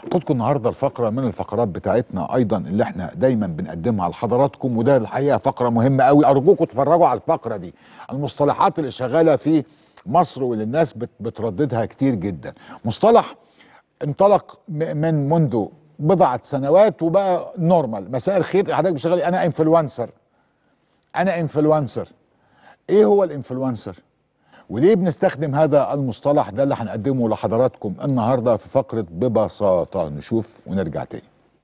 خدكم النهارده الفقره من الفقرات بتاعتنا ايضا اللي احنا دايما بنقدمها لحضراتكم وده الحقيقه فقره مهمه قوي ارجوكم تتفرجوا على الفقره دي المصطلحات اللي شغاله في مصر واللي الناس بت بترددها كتير جدا مصطلح انطلق م- من منذ بضعه سنوات وبقى نورمال مساء الخير حضرتك بتشتغل انا انفلونسر انا انفلونسر ايه هو الانفلونسر وليه بنستخدم هذا المصطلح ده اللي هنقدمه لحضراتكم النهارده في فقره ببساطه نشوف ونرجع تاني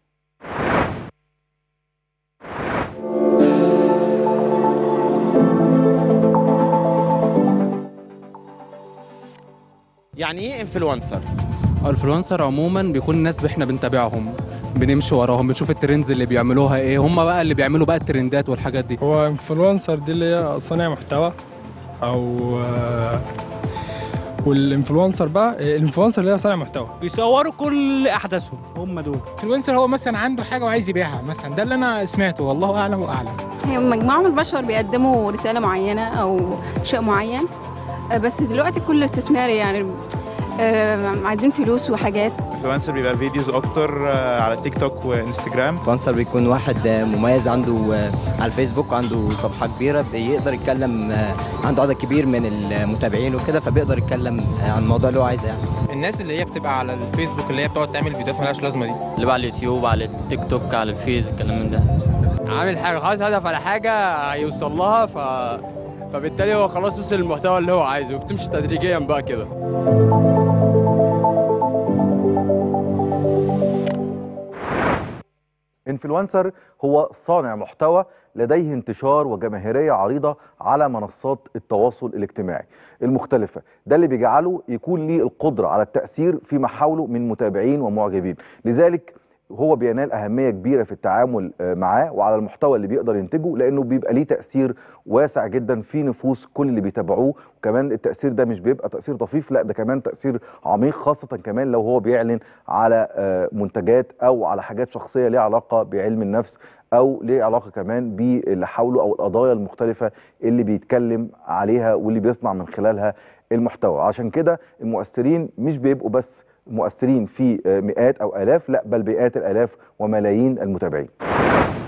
يعني ايه انفلونسر الانفلونسر عموما بيكون الناس احنا بنتابعهم بنمشي وراهم بنشوف الترندز اللي بيعملوها ايه هم بقى اللي بيعملوا بقى الترندات والحاجات دي هو انفلونسر دي اللي هي صانع محتوى او آه، والانفلونسر بقى الانفلونسر اللي هي صانع محتوى بيصوروا كل احداثهم هم دول انفلونسر هو مثلا عنده حاجه وعايز يبيعها مثلا ده اللي انا سمعته والله اعلم واعلم هي مجموعة من البشر بيقدموا رسالة معينة أو شيء معين آه، بس دلوقتي كله استثماري يعني آه، عايزين فلوس وحاجات انفلونسر بيبقى فيديوز اكتر آه، على تيك توك وانستجرام انفلونسر بيكون واحد مميز عنده على الفيسبوك وعنده صفحة كبيرة بيقدر يتكلم عنده عدد كبير من المتابعين وكده فبيقدر يتكلم عن الموضوع اللي هو عايزه يعني الناس اللي هي بتبقى على الفيسبوك اللي هي بتقعد تعمل فيديوهات مالهاش لازمه دي اللي بقى على اليوتيوب على التيك توك على الفيس الكلام من ده عامل حاجه خلاص هدف على حاجه هيوصل لها ف فبالتالي هو خلاص وصل للمحتوى اللي هو عايزه وبتمشي تدريجيا بقى كده انفلونسر هو صانع محتوى لديه انتشار وجماهيرية عريضة على منصات التواصل الاجتماعي المختلفة ده اللي بيجعله يكون ليه القدرة على التأثير فيما حوله من متابعين ومعجبين لذلك هو بينال أهمية كبيرة في التعامل آه، معاه وعلى المحتوى اللي بيقدر ينتجه لأنه بيبقى ليه تأثير واسع جدا في نفوس كل اللي بيتابعوه وكمان التأثير ده مش بيبقى تأثير طفيف لا ده كمان تأثير عميق خاصة كمان لو هو بيعلن على آه، منتجات أو على حاجات شخصية ليها علاقة بعلم النفس او ليه علاقه كمان باللي حوله او القضايا المختلفه اللي بيتكلم عليها واللي بيصنع من خلالها المحتوى عشان كده المؤثرين مش بيبقوا بس مؤثرين في آه، مئات او الاف لا بل مئات الالاف وملايين المتابعين